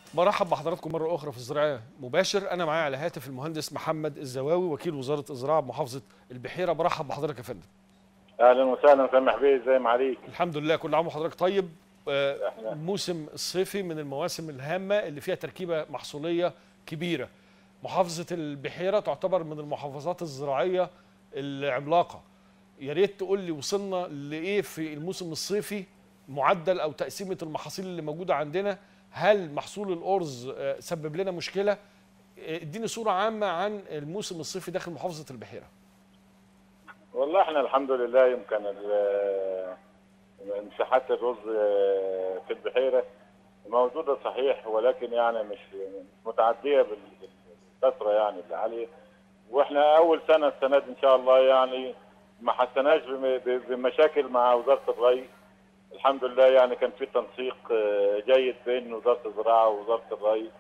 برحب بحضراتكم مرة أخرى في الزراعة مباشر أنا معايا على هاتف المهندس محمد الزواوي وكيل وزارة الزراعة بمحافظة البحيرة برحب بحضرتك يا فندم اهلا وسهلا سامح بيه ازي ما عليك الحمد لله كل عام وحضرتك طيب آه، احنا موسم الصيفي من المواسم الهامة اللي فيها تركيبة محصولية كبيرة محافظة البحيرة تعتبر من المحافظات الزراعية العملاقة يا ريت تقول لي وصلنا لإيه في الموسم الصيفي معدل أو تقسيمة المحاصيل اللي موجودة عندنا هل محصول الأرز آه، سبب لنا مشكلة آه، اديني صورة عامة عن الموسم الصيفي داخل محافظة البحيرة والله احنا الحمد لله يمكن ال- مساحات الرز في البحيره موجوده صحيح ولكن يعني مش مش متعديه بال- بالكثره يعني العاليه واحنا اول سنه السنه دي ان شاء الله يعني ما حسناش بم- ب- بمشاكل مع وزاره الري الحمد لله يعني كان في تنسيق آه، جيد بين وزاره الزراعه ووزاره الري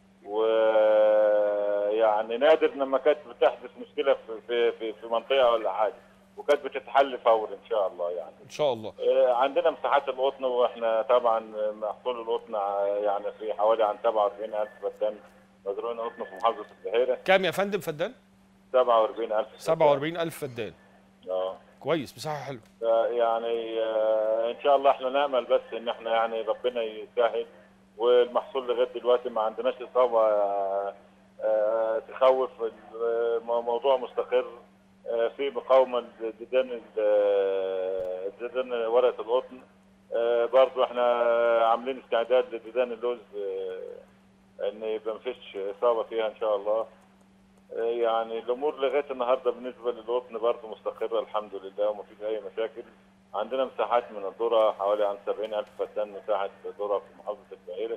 ويعني نادر لما كانت بتحدث مشكله في في في, في منطقه ولا حاجه وكانت بتتحل فورا ان شاء الله يعني إن شاء الله آه، عندنا مساحات القطن واحنا طبعا محصول القطن ع- يعني في حوالي عن 47000 فدان مزروعين قطن في محافظه البحيره كام يا فندم فدان؟ 47000 فدان. 47000 فدان اه كويس مساحة حلوة يعني آه، ان شاء الله احنا نامل بس ان احنا يعني ربنا يسهل والمحصول لغايه دلوقتي ما عندناش اصابه آه، آه، تخوف الموضوع مستقر آه، في مقاومه لديدان ال- آه، ديدان ورقه القطن آه، برضو احنا عاملين استعداد لديدان اللوز آه، ان يبقى مفيش اصابه فيها ان شاء الله يعني الامور لغايه النهارده بالنسبه للقطن برضه مستقره الحمد لله وما فيش اي مشاكل عندنا مساحات من الذره حوالي عن 70000 فدان مساحه ذره في محافظه البحيره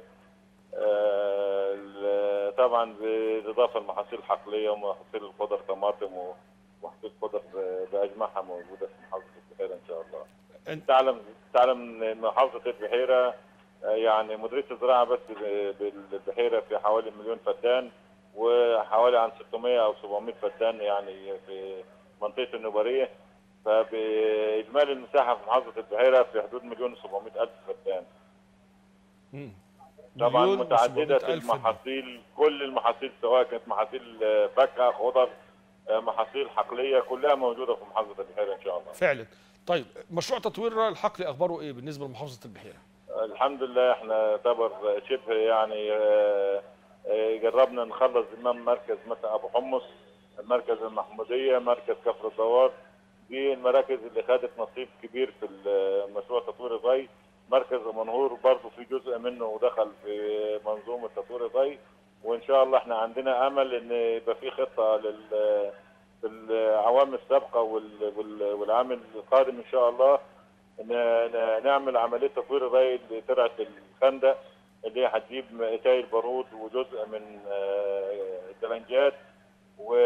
آه، ال- طبعا بالاضافه لمحاصيل حقليه ومحاصيل الخضر طماطم ومحاصيل خضر آه، باجمعها موجوده في محافظه البحيره ان شاء الله. أنت- تعلم تعلم ان محافظه البحيره آه، يعني مديريه الزراعه بس ب- بالبحيره في حوالي مليون فدان وحوالي عن 600 او 700 فدان يعني في منطقه النوبريه فباجمالي المساحه في محافظه البحيره في حدود مليون و700 الف فدان مم. طبعا مليون متعدده وسبعمائة ألف فدان. المحاصيل كل المحاصيل سواء كانت محاصيل آه، فاكهه خضر آه، محاصيل حقليه كلها موجوده في محافظه البحيره ان شاء الله فعلا طيب مشروع تطوير الري الحقلي اخباره ايه بالنسبه لمحافظه البحيره الحمد لله احنا يعتبر شبه يعني آه، آه، جربنا نخلص زمام مركز مثلا ابو حمص مركز المحموديه مركز كفر الدوار دي المراكز اللي خدت نصيب كبير في مشروع تطوير الري مركز منهور برضه في جزء منه دخل في منظومه تطوير الري وان شاء الله احنا عندنا امل ان يبقى في خطه لل في العوام السابقه وال- وال- والعام القادم ان شاء الله ن- ن- نعمل عمليه تطوير الري لترعه الخندق اللي هي هتجيب اتاي البارود وجزء من آه، الدلنجات و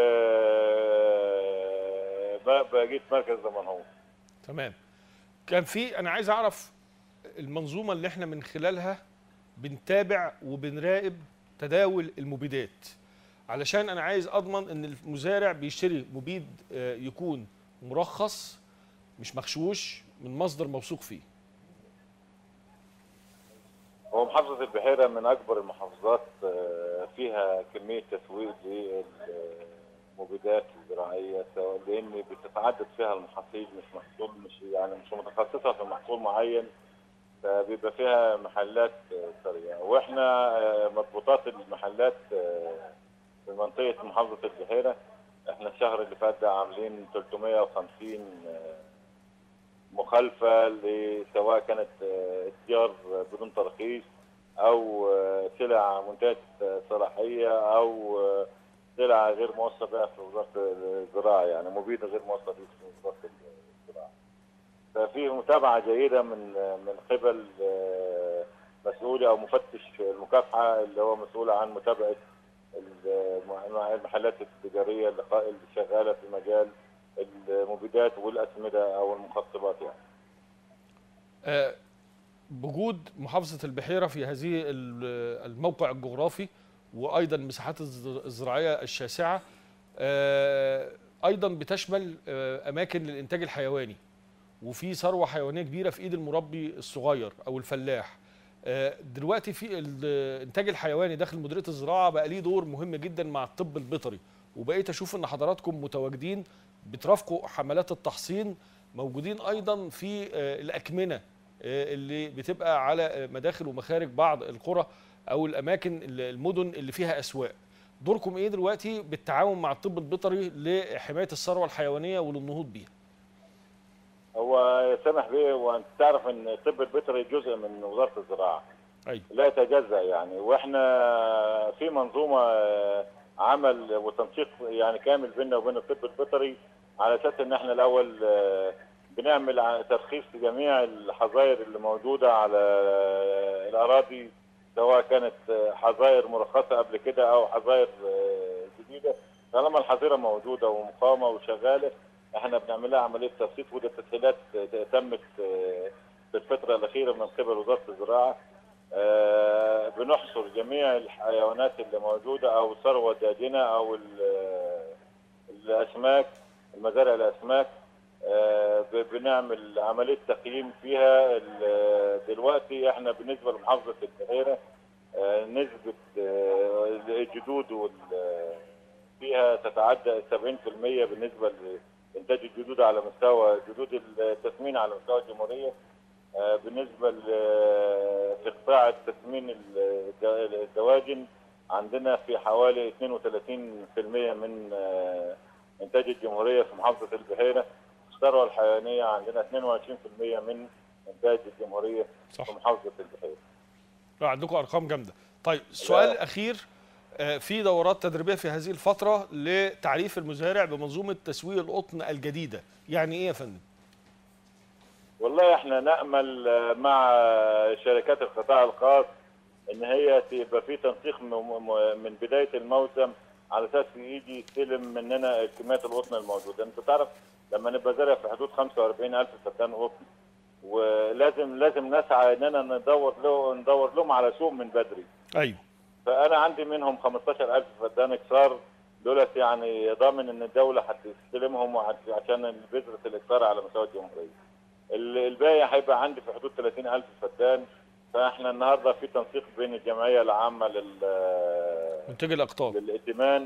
ب- بقيت مركز دمنهور تمام كان في انا عايز اعرف المنظومه اللي احنا من خلالها بنتابع وبنراقب تداول المبيدات علشان انا عايز اضمن ان المزارع بيشتري مبيد آه، يكون مرخص مش مغشوش من مصدر موثوق فيه هو محافظة البحيرة من أكبر المحافظات آه، فيها كمية تسويق للمبيدات الزراعية سواء لأن بتتعدد فيها المحاصيل مش محصول مش يعني مش متخصصة في محصول معين فبيبقى فيها محلات آه، سريعة وإحنا آه، مضبوطات المحلات آه، في منطقة محافظة البحيرة إحنا الشهر اللي فات ده عاملين 350 آه، مخالفة ل- سواء كانت آه، اتجار بدون ترخيص أو آه، سلع منتهية صلاحية أو آه، سلع غير موصى بها في وزارة الزراعة يعني مبيدة غير موصى بها في وزارة الزراعة. ففي متابعة جيدة من من قبل آه، مسؤولي أو مفتش المكافحة اللي هو مسؤول عن متابعة الم- المحلات التجارية اللي قا- اللي شغالة في مجال المبيدات والأسمدة أو المخصبات يعني. آه، بوجود محافظة البحيرة في هذه ال- الموقع الجغرافي وأيضا مساحات الز- الزراعية الشاسعة آه، أيضا بتشمل آه، أماكن للإنتاج الحيواني وفي ثروة حيوانية كبيرة في إيد المربي الصغير أو الفلاح آه، دلوقتي في الانتاج الحيواني داخل مديريه الزراعه بقى ليه دور مهم جدا مع الطب البيطري وبقيت اشوف ان حضراتكم متواجدين بترافقوا حملات التحصين موجودين ايضا في آه، الاكمنه آه، اللي بتبقى على آه، مداخل ومخارج بعض القرى او الاماكن المدن اللي فيها اسواق دوركم ايه دلوقتي بالتعاون مع الطب البيطري لحمايه الثروه الحيوانيه وللنهوض بيها هو سامح بيه وانت تعرف ان الطب البيطري جزء من وزاره الزراعه ايوه لا يتجزا يعني واحنا في منظومه آه، عمل وتنسيق يعني كامل بيننا وبين الطب البيطري على اساس ان احنا الاول آه، بنعمل ع- ترخيص لجميع الحظاير اللي موجوده على آه، الاراضي سواء كانت آه، حظاير مرخصه قبل كده او حظاير آه، جديده طالما الحظيره موجوده ومقامه وشغاله احنا بنعمل لها عمليه ترخيص ودي التسهيلات آه، تمت آه، في الفتره الاخيره من قبل وزاره الزراعه آه، بنحصر جميع الحيوانات اللي موجوده او الثروه الداجنه او ال- الاسماك المزارع الاسماك آه، ب- بنعمل عمليه تقييم فيها ال- دلوقتي احنا بالنسبه لمحافظه البحيره آه، نسبه آه، الجدود وال- فيها تتعدى 70% بالنسبه لانتاج الجدود على مستوى جدود التسمين على مستوى الجمهوريه آه، بالنسبه ل- في قطاع التسمين الد- الدواجن عندنا في حوالي 32% من آه، انتاج الجمهوريه في محافظه البحيره الثروه الحيوانيه عندنا 22% من انتاج الجمهوريه صح في محافظه البحيره لا عندكم ارقام جامده طيب السؤال لا. الاخير آه، في دورات تدريبيه في هذه الفتره لتعريف المزارع بمنظومه تسويق القطن الجديده يعني ايه يا فندم والله احنا نامل آه، مع شركات القطاع الخاص ان هي تبقى في تنسيق م- م- من بدايه الموسم على اساس يجي يستلم مننا كميات القطن الموجوده انت تعرف لما نبقى زارع في حدود 45000 فدان قطن ولازم لازم نسعى اننا ندور له ندور لهم على سوق من بدري ايوه فانا عندي منهم 15000 فدان اكسار دولت يعني ضامن ان الدوله هتستلمهم وهت- عشان بذره الاكسار على مستوى الجمهوريه. ال- الباقي هيبقى عندي في حدود 30000 فدان فاحنا النهارده في تنسيق بين الجمعيه العامه لل منتج الاقطاب للائتمان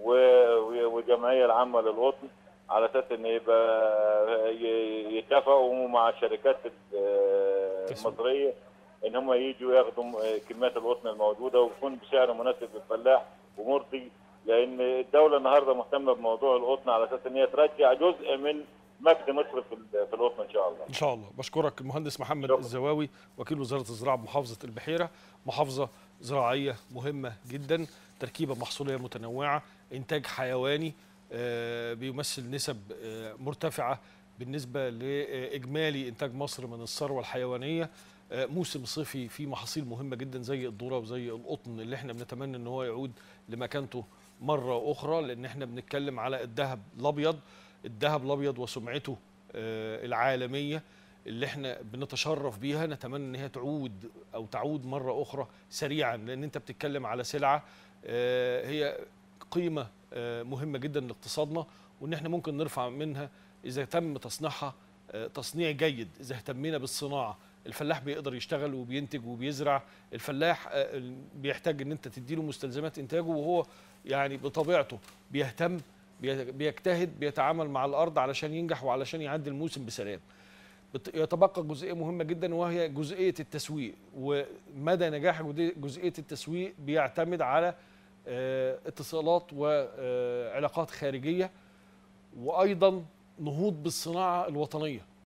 و- والجمعيه العامه للقطن على اساس ان يبقى ي- يتفقوا مع الشركات ال- تسويق. المصريه ان هم يجوا ياخدوا كميات القطن الموجوده ويكون بسعر مناسب للفلاح ومرضي لان الدوله النهارده مهتمه بموضوع القطن على اساس ان هي ترجع جزء من مجد مصر في ال- في القطن ان شاء الله. ان شاء الله بشكرك المهندس محمد شكرا. الزواوي وكيل وزاره الزراعه بمحافظه البحيره محافظه زراعيه مهمه جدا تركيبه محصوليه متنوعه انتاج حيواني آه، بيمثل نسب آه، مرتفعه بالنسبه لاجمالي انتاج مصر من الثروه الحيوانيه آه، موسم صيفي فيه محاصيل مهمه جدا زي الذره وزي القطن اللي احنا بنتمنى ان هو يعود لمكانته مره اخرى لان احنا بنتكلم على الذهب الابيض الذهب الابيض وسمعته آه، العالميه اللي احنا بنتشرف بيها نتمنى ان هي تعود او تعود مره اخرى سريعا لان انت بتتكلم على سلعه آه، هي قيمه آه، مهمه جدا لاقتصادنا وان احنا ممكن نرفع منها اذا تم تصنيعها آه، تصنيع جيد اذا اهتمينا بالصناعه الفلاح بيقدر يشتغل وبينتج وبيزرع الفلاح آه، بيحتاج ان انت تديله مستلزمات انتاجه وهو يعني بطبيعته بيهتم بي- بيجتهد بيتعامل مع الارض علشان ينجح وعلشان يعدي الموسم بسلام بت- يتبقى جزئيه مهمه جدا وهي جزئيه التسويق ومدى نجاح جدي- جزئيه التسويق بيعتمد على آه، اتصالات وعلاقات خارجيه وايضا نهوض بالصناعه الوطنيه